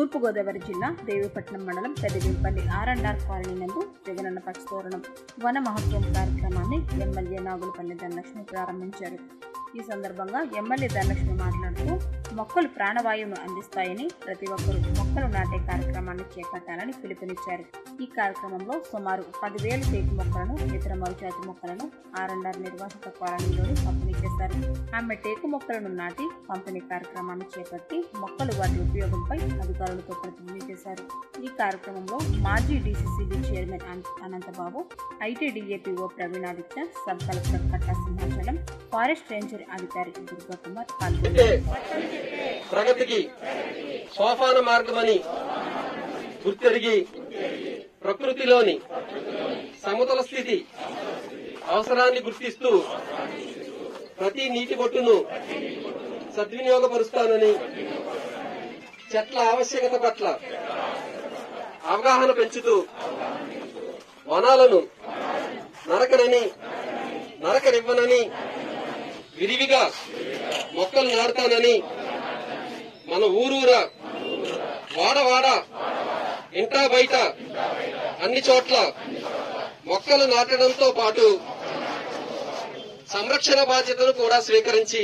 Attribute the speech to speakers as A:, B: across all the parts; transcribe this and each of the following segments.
A: తూర్పుగోదావరి జిల్లా దేవీపట్నం మండలం Peddavepalli R and R colony నందు జగనన్న పక్షతోరణం వన మహోత్సవం కార్యక్రమాన్ని ఎమ్మెల్యే నాగులపల్లి ధనలక్ష్మి ప్రారంభించారు ఈ సందర్భంగా ఎమ్మెల్యే ధనలక్ష్మి మాట్లాడుతూ మొక్కలు ప్రాణవాయువును అందిస్తాయని ప్రతి ఒక్కరూ మొక్కలు నాటే కార్యక్రమాన్ని చేపట్టాలని పిలుపునిచ్చారు ఈ కార్యక్రమంలో సుమారు పదివేల తేటి మొక్కలను ఇతర మరుజాతి మొక్కలను ఆర్ అండ్ ఆర్ నిర్వాసిత కాలనీలోని పంపిణీ చేశారు ఆమె టేకు మొక్కలను నాటి పంపిణీ కార్యక్రమాన్ని చేపట్టి మొక్కలు వాటి ఉపయోగంపై అధికారులతో ప్రతినిధి చేశారు ఈ కార్యక్రమంలో మాజీ డీసీసీబీ చైర్మన్ అన్- Anantha Babu ITDA PO Praveen Aditya sub collector Katta Simhachalam forest ranger అధికారి దుర్గాకుమార్ పాల్గొన్నారు
B: ప్రగతికి సోపాన మార్గమని గుర్తెరిగి ప్రకృతిలోని సమతల స్థితి అవసరాన్ని గుర్తిస్తూ ప్రతి నీటి బొట్టును సద్వినియోగపరుస్తానని చెట్ల ఆవశ్యకత పట్ల అవగాహన పెంచుతూ వనాలను నరకనని నరకనివ్వనని విరివిగా మొక్కలు నాటుతానని మన ఊరూరా వాడవాడ ఇంటా బయట అన్ని చోట్ల మొక్కలు నాటడంతో పాటు సంరక్షణ బాధ్యతను కూడా స్వీకరించి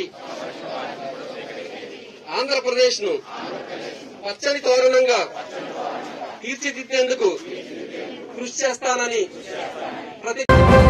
B: ఆంధ్రప్రదేశ్ ను పచ్చని తోరణంగా తీర్చిదిద్దేందుకు కృషి చేస్తానని ప్రతి